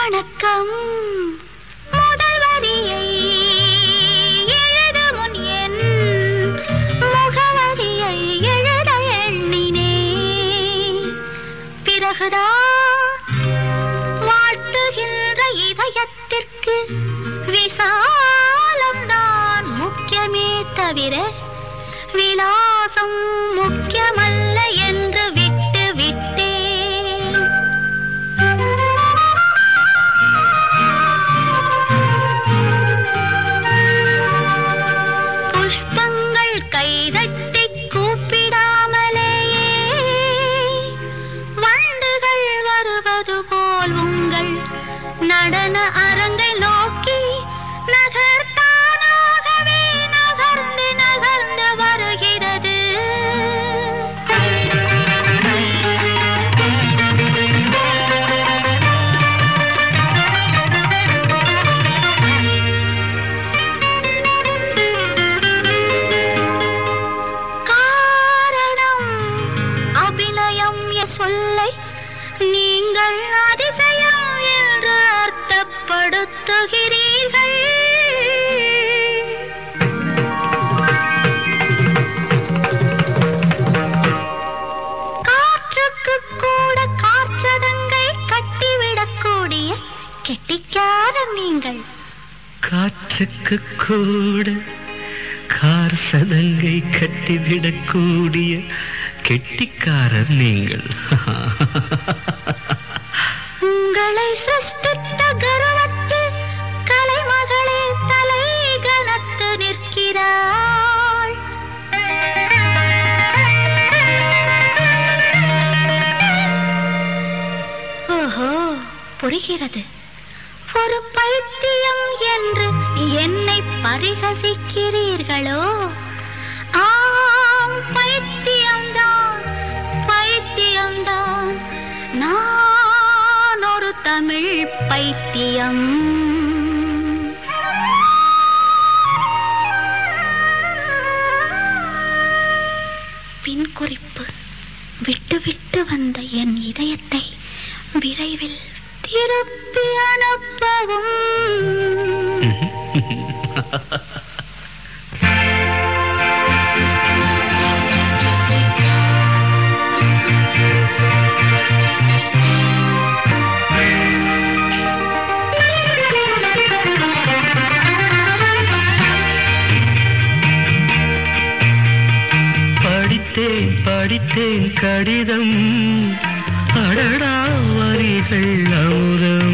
வணக்கம் முதல் வரியை எழுத முன் என் முகவரியை எழுத எண்ணினேன் பிறகுதான் வாழ்த்துகின்ற இதயத்திற்கு விசாலம் தான் முக்கியமே தவிர விலாசம் முக்கியமல்ல என்று விட்டு விட்டேன் புஷ்பங்கள் கைதட்டி கூப்பிடாமலேயே வண்டுகள் வருவது போல் உங்கள் நடன அரங்கை நோக்கி நகர்த்தானாகவே நகர்ந்து நகர்ந்து வருகிறது காரணம் அபிநயம் என் சொல்லை நீங்கள் அதிசயம் என்று அர்த்தப்படுத்துகிறீர்கள் காற்றுக்கு கூட காற்றதங்கை கட்டிவிடக்கூடிய கெட்டிக்காரன் நீங்கள் காற்றுக்கு கூட கார் சதங்கை கட்டிவிடக்கூடிய கெட்டிக்காரர் நீங்கள் உங்களை சிருஷ்டித்த கர்வத்தில் கலைமகளே தலை கனத்து நிற்கிறாள் ஓஹோ புரிகிறது ஒரு பைத்தியம் என்று என்னை பரிகசிக்கிறீர்களோ ஆம் பைத்தியம்தான் பைத்தியம்தான் நான் ஒரு தமிழ் பைத்தியம் பின் குறிப்பு விட்டு விட்டு வந்த என் இதயத்தை விரைவில் திருப்பி அனுப்பவும் படித்தேன் படித்தேன் கடிதம் அடடா வரிகள் அமுதம்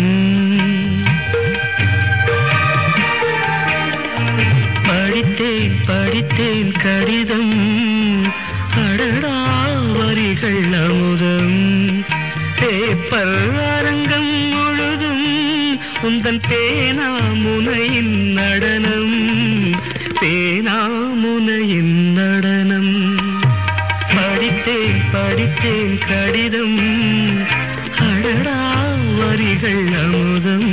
படித்தேன் படித்தேன் கடிதம் அடடா வரிகள் அமுதம் பேப்பர் அரங்கம் முழுதும் உந்தன் பேனா முனையின் நடனம் பேனா முனையின் நடனம் படித்தேன் படித்தேன் கடிதம் அடடா வரிகள் அமுதம்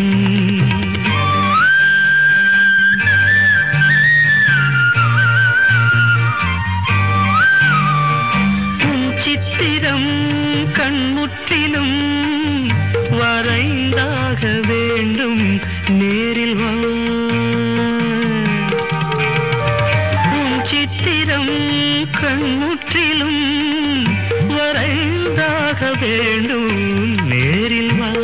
உன் சித்திரம் கண்முற்றிலும் வரைந்தாக வேண்டும் நேரில் வா உன் சித்திரம் கண்முற்றிலும் வரைந்தாக வேண்டும் நேரில் வா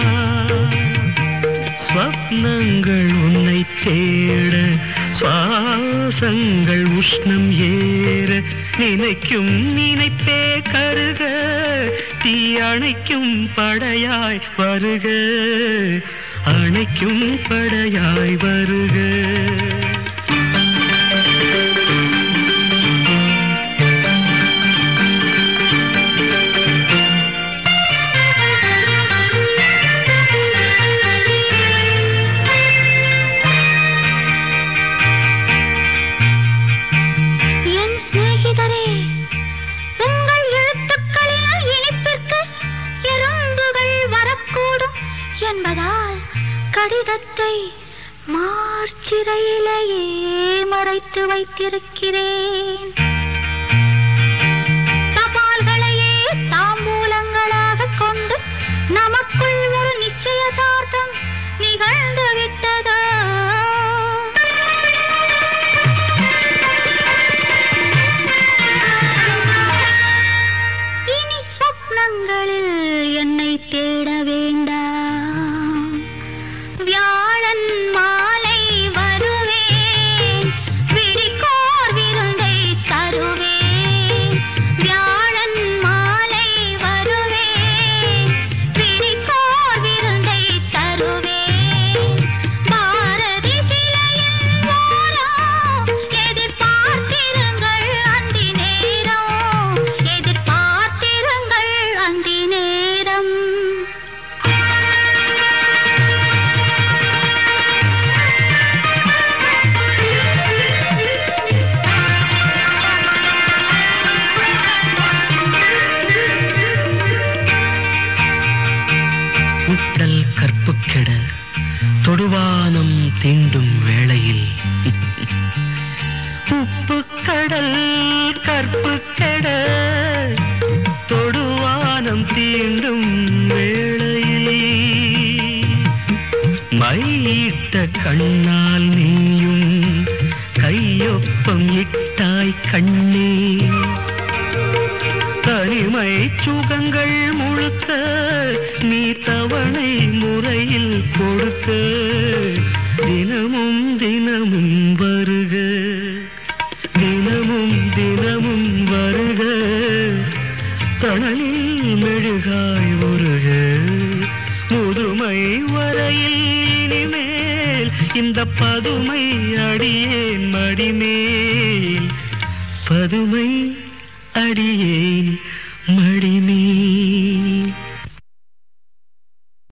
ஸ்வப்னங்கள் உன்னை தேட சுவாசங்கள் உஷ்ணம் ஏற நினைக்கும் நினைப்பே கருக தீ அணைக்கும் படையாய் வருக அணைக்கும் படையாய் வருக என் சிநேகிதரே உங்கள் எழுத்துக்களில் இனிப்பிற்கு எறும்புகள் வரக்கூடும் என்பதால் கடிதத்தை மார்ச்சிறையிலேயே மறைத்து வைத்திருக்கிறேன் தபால்களையே தாம்பூலங்களாக கொண்டு நமக்குள் ஒரு நிச்சயதார்த்தம் என்னை தேட வேண்டாம் வியாழன் மாலை வருவேன் விழிக்கோர் விருந்தை தருவேன் வியாழன் மாலை வருவேன் விழிக்கோர் விருந்தை தருவேன் பாரதி சிலையின் ஓரம் எதிர்பார்த்திருங்கள் அந்தி நேரம் எதிர்பார்த்திருங்கள் அந்தி நேரம் உட்டல் கற்பு கெட தொடுவானம் தீண்டும் வேளையில் உப்பு கடல் கற்பு கெட தொடுவானம் தீண்டும் வேளையில் மையிட்ட கண்ணால் நீயும் கையொப்பம் இட்டாய் கண்ணே தனிமை சுகங்கள் முழுக்க நீ தவணை முறையில் கொடுக்க தினமும் தினமும் வருக தினமும் தினமும் வருக தணலில் மெழுகாய் உருக முதுமை வரையில் இனிமேல் இந்த பதுமை அடியேன் மடிமேல் பதுமை அடியேன்